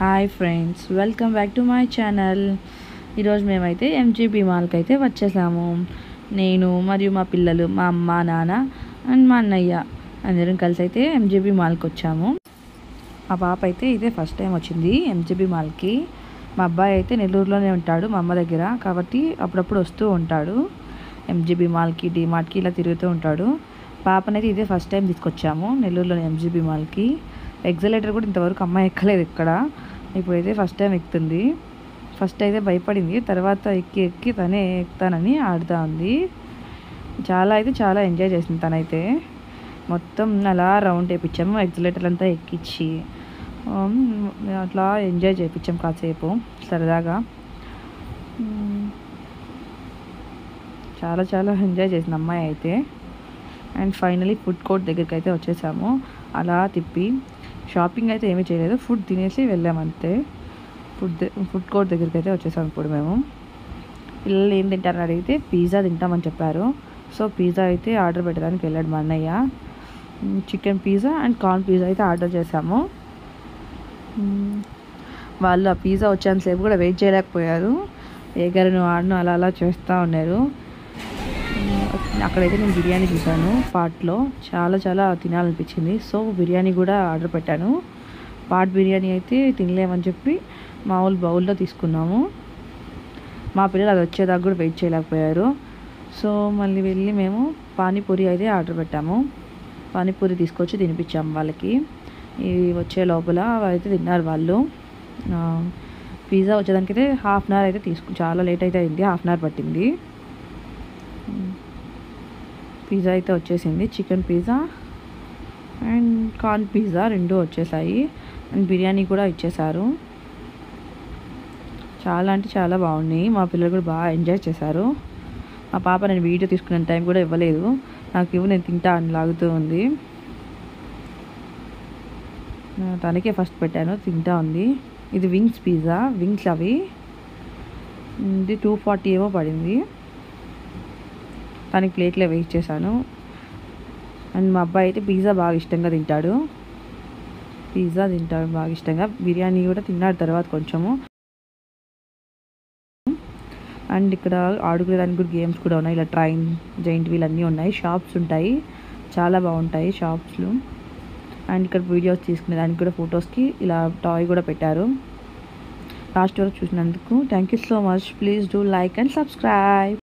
hi friends welcome back to my channel ఈరోజు మేమైతే MGB మాల్కి అయితే వచ్చేసాము నేను మరియు మా పిల్లలు మా అమ్మ నాన్న అండ్ మా అన్నయ్య అందరం కలిసి అయితే ఎంజీబీ మాల్కి వచ్చాము మా పాప అయితే ఇదే ఫస్ట్ టైం వచ్చింది ఎంజీబీ మాల్కి మా అబ్బాయి అయితే నెల్లూరులోనే ఉంటాడు మా అమ్మ దగ్గర కాబట్టి అప్పుడప్పుడు వస్తూ ఉంటాడు ఎంజీబీ మాల్కి డిమార్ట్కి ఇలా తిరుగుతూ ఉంటాడు పాపనైతే ఇదే ఫస్ట్ టైం తీసుకొచ్చాము నెల్లూరులోని ఎంజీబీ మాల్కి ఎగ్జలేటర్ కూడా ఇంతవరకు అమ్మాయి ఎక్కలేదు ఇక్కడ ఇప్పుడైతే ఫస్ట్ టైం ఎక్కుతుంది ఫస్ట్ అయితే భయపడింది తర్వాత ఎక్కి ఎక్కి తనే ఎక్కుతానని ఆడుతూ ఉంది చాలా అయితే చాలా ఎంజాయ్ చేసింది తనైతే మొత్తం అలా రౌండ్ వేయించాము ఎగ్జలేటర్ అంతా ఎక్కించి ఉమ్, అట్లా ఎంజాయ్ చేయించాం కాసేపు సరదాగా ఉమ్, చాలా చాలా ఎంజాయ్ చేసింది అమ్మాయి అయితే అండ్ ఫైనలీ ఫుడ్ కోర్ట్ దగ్గరికి అయితే వచ్చేసాము అలా తిప్పి షాపింగ్ అయితే ఏమీ చేయలేదు ఫుడ్ తినేసి వెళ్ళాము అంతే ఫుడ్ ద- ఫుడ్ కోర్ట్ దగ్గరికి అయితే వచ్చేసాము ఇప్పుడు మేము పిల్లలు ఏం తింటారని అడిగితే పిజ్జా తింటామని చెప్పారు సో పిజ్జా అయితే ఆర్డర్ పెట్టడానికి వెళ్ళాడు మా అన్నయ్య మ్, chicken pizza and corn pizza అయితే ఆర్డర్ చేశాము మ్, వాళ్ళు ఆ పిజ్జా వచ్చేంతసేపు కూడా వెయిట్ చేయలేకపోయారు ఏగరను ఆడను అలా అలా చేస్తూ ఉన్నారు అక్కడైతే నేను బిర్యానీ చూసాను పాట్లో చాలా చాలా తినాలనిపించింది సో బిర్యానీ కూడా ఆర్డర్ పెట్టాను పాట్ బిర్యానీ అయితే తినలేమని చెప్పి మామూలు బౌల్లో తీసుకున్నాము మా పిల్లలు అది వచ్చేదాకా కూడా వెయిట్ చేయలేకపోయారు సో మళ్ళీ వెళ్ళి మేము పానీపూరి అయితే ఆర్డర్ పెట్టాము పానీపూరి తీసుకొచ్చి తినిపించాము వాళ్ళకి ఇవి వచ్చే లోపల అయితే తిన్నారు వాళ్ళు ఆ, పిజ్జా వచ్చేదానికైతే హాఫ్ అన్ అవర్ అయితే తీసుకు చాలా లేట్ అయితే అయింది హాఫ్ అన్ అవర్ పట్టింది పిజ్జా అయితే వచ్చేసింది chicken pizza and corn pizza రెండు వచ్చేసాయి అండ్ బిర్యానీ కూడా ఇచ్చేసారు చాలా అంటే చాలా బాగున్నాయి మా పిల్లలు కూడా బాగా ఎంజాయ్ చేశారు మా పాప నేను వీడియో తీసుకునే టైం కూడా ఇవ్వలేదు నాకు ఇవ్వు నేను తింటా అని లాగుతూ ఉంది ఆ, తనకే ఫస్ట్ పెట్టాను తింటా ఉంది ఇది వింగ్స్ పిజ్జా వింగ్స్ అవి ఇది టూ ఫార్టీ ఏమో పడింది తనకి ప్లేట్లో వేస్ట్ చేశాను అండ్ మా అబ్బాయి అయితే పిజ్జా బాగా ఇష్టంగా తింటాడు పిజ్జా తింటాడు బాగా ఇష్టంగా బిర్యానీ కూడా తిన్నాడు తర్వాత కొంచెము అండ్ ఇక్కడ ఆడుకునేదానికి కూడా గేమ్స్ కూడా ఉన్నాయి ఇలా ట్రైన్ జైంట్ వీల్ అన్నీ ఉన్నాయి షాప్స్ ఉంటాయి చాలా బాగుంటాయి షాప్స్లో అండ్ ఇక్కడ వీడియోస్ తీసుకునేదానికి కూడా ఫొటోస్కి ఇలా టాయ్ కూడా పెట్టారు లాస్ట్ వరకు చూసినందుకు thank you so much please do like and subscribe